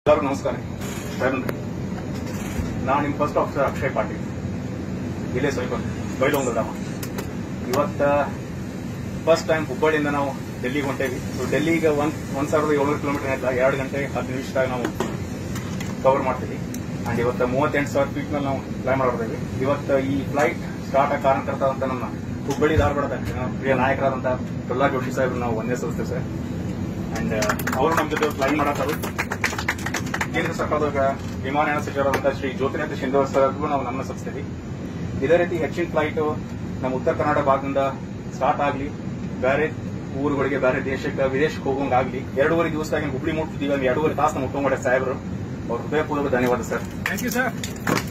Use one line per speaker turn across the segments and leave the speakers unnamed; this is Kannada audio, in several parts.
ಎಲ್ಲರಿಗೂ ನಮಸ್ಕಾರ ಶರಣ್ರಿ ನಾನು ನಿಮ್ಮ ಫಸ್ಟ್ ಆಫೀಸರ್ ಅಕ್ಷಯ್ ಪಾಟೀಲ್ ಇಲ್ಲೇ ಸ್ವಲ್ಪ ಬೈಲೊಂಗಲ್ದವ ಇವತ್ತ ಫಸ್ಟ್ ಟೈಮ್ ಹುಬ್ಬಳ್ಳಿಯಿಂದ ನಾವು ಡೆಲ್ಲಿಗೆ ಹೊಂಟೇವಿ ಸೊ ಡೆಲ್ಲಿಗೆ ಒಂದ್ ಒಂದ್ ಸಾವಿರದ ಏಳ್ನೂರು ಕಿಲೋಮೀಟರ್ ಆಯ್ತಾ ಎರಡು ಗಂಟೆ ಹತ್ತು ನಿಮಿಷದಾಗ ನಾವು ಕವರ್ ಮಾಡ್ತೀವಿ ಅಂಡ್ ಇವತ್ತು ಮೂವತ್ತೆಂಟು ಸಾವಿರ ಫೀಟ್ ಮೇಲೆ ನಾವು ಫ್ಲೈ ಮಾಡಿರ್ತೇವೆ ಇವತ್ತು ಈ ಫ್ಲೈಟ್ ಸ್ಟಾರ್ಟ್ ಆಗಿ ಕಾರಣಕರ್ತ ಅಂತ ನಮ್ಮ ಹುಬ್ಬಳ್ಳಿ ಧಾರವಾಡದ ನಮ್ಮ ಪ್ರಿಯ ನಾಯಕರಾದಂತಹ ಪ್ರಹ್ಲಾದ್ ಜೋಶಿ ಸಾಹೇಬ್ರು ನಾವು ಒಂದೇ ಸಲ್ಲಿಸ್ತೇವೆ ಸರ್ ಅಂಡ್ ಅವರು ನಮ್ಮ ಜೊತೆ ಫ್ಲೈ ಮಾಡತ್ತಾರು ಕೇಂದ್ರ ಸರ್ಕಾರದ ವಿಮಾನಯಾನ ಸಚಿವರಾದಂತಹ ಶ್ರೀ ಜ್ಯೋತಿನಾಥ್ ಶಿಂದೆ ಸರ್ಗೂ ನಾವು ನಮ್ಮ ಸಲ್ಲಿಸ್ತೀವಿ ಇದೇ ರೀತಿ ಹೆಚ್ಚಿನ ಫ್ಲೈಟ್ ನಮ್ಮ ಉತ್ತರ ಕರ್ನಾಟಕ ಭಾಗದಿಂದ ಸ್ಟಾರ್ಟ್ ಆಗಲಿ ಬೇರೆ ಊರುಗಳಿಗೆ ಬೇರೆ ದೇಶಕ್ಕೆ ವಿದೇಶಕ್ಕೆ ಹೋಗೋಂಗಾಗ್ಲಿ ಎರಡೂವರೆ ದಿವಸದಾಗ ಹುಬ್ಳಿ ಮುಟ್ತಿದ್ದೀವಿ ಅಲ್ಲಿ ಎರಡೂವರೆ ತಾಸು ನಮ್ಮ ಮುಟ್ಟಂಗಡೆ ಸಾಹೇಬರು ಅವ್ರ ಹೃದಯಪೂರ್ವಕ ಧನ್ಯವಾದ ಸರ್
ಥ್ಯಾಂಕ್ ಯು ಸರ್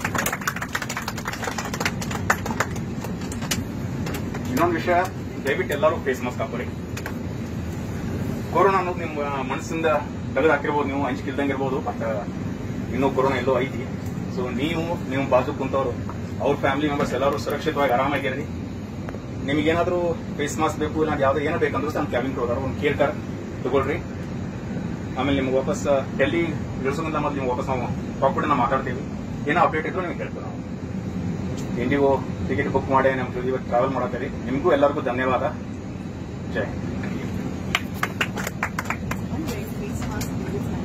ಇನ್ನೊಂದು ವಿಷಯ ದಯವಿಟ್ಟು ಎಲ್ಲರೂ ಫೇಸ್ ಮಾಸ್ಕ್ ಹಾಕೋರಿ ಕೊರೋನಾ ಅನ್ನೋದು ನಿಮ್ಮ ಮನಸ್ಸಿಂದ ತೆಗೆದು ಹಾಕಿರ್ಬೋದು ನೀವು ಅಂಜಿಕೆ ಇಲ್ದಂಗೆ ಇರ್ಬೋದು ಬಟ್ ಇನ್ನೂ ಕೊರೋನಾ ಎಲ್ಲೋ ಐತಿ ಸೊ ನೀವು ನೀವು ಬಾಜು ಕುಂತವ್ರು ಅವ್ರ ಫ್ಯಾಮಿಲಿ ಮೆಂಬರ್ಸ್ ಎಲ್ಲರೂ ಸುರಕ್ಷಿತವಾಗಿ ಆರಾಮಾಗಿರ್ರಿ ನಿಮಗೇನಾದ್ರೂ ಫೇಸ್ ಮಾಸ್ಕ್ ಬೇಕು ಇಲ್ಲ ಯಾವ್ದು ಏನೋ ಬೇಕಂದ್ರೂ ನಮ್ಮ ಕ್ಯಾಬಿನ್ ಹೋದಾರ ಒಂದು ಕೇರ್ ಕಾರ್ ತಗೊಳ್ರಿ ಆಮೇಲೆ ನಿಮ್ಗೆ ವಾಪಸ್ ಡೆಲ್ಲಿ ಇಳಿಸೋದ್ರಿಂದ ಮತ್ತೆ ನಿಮ್ಗೆ ವಾಪಸ್ ನಾವು ಪ್ರಾಪರ್ಟಿ ನಾವು ಮಾತಾಡ್ತೀವಿ ಏನೋ ಅಪ್ಡೇಟ್ ಇದ್ರು ನಿಮ್ಗೆ ಹೇಳ್ತೀವಿ ನಾವು ಇಂಡಿಗೋ ಟಿಕೆಟ್ ಬುಕ್ ಮಾಡಿ ನಮ್ಮ ಜೊತೆ ಇವತ್ತು ಟ್ರಾವೆಲ್ ಮಾಡತ್ತೀರಿ ನಿಮಗೂ ಎಲ್ಲರಿಗೂ ಧನ್ಯವಾದ ಜೈ Hind.
One way face mask is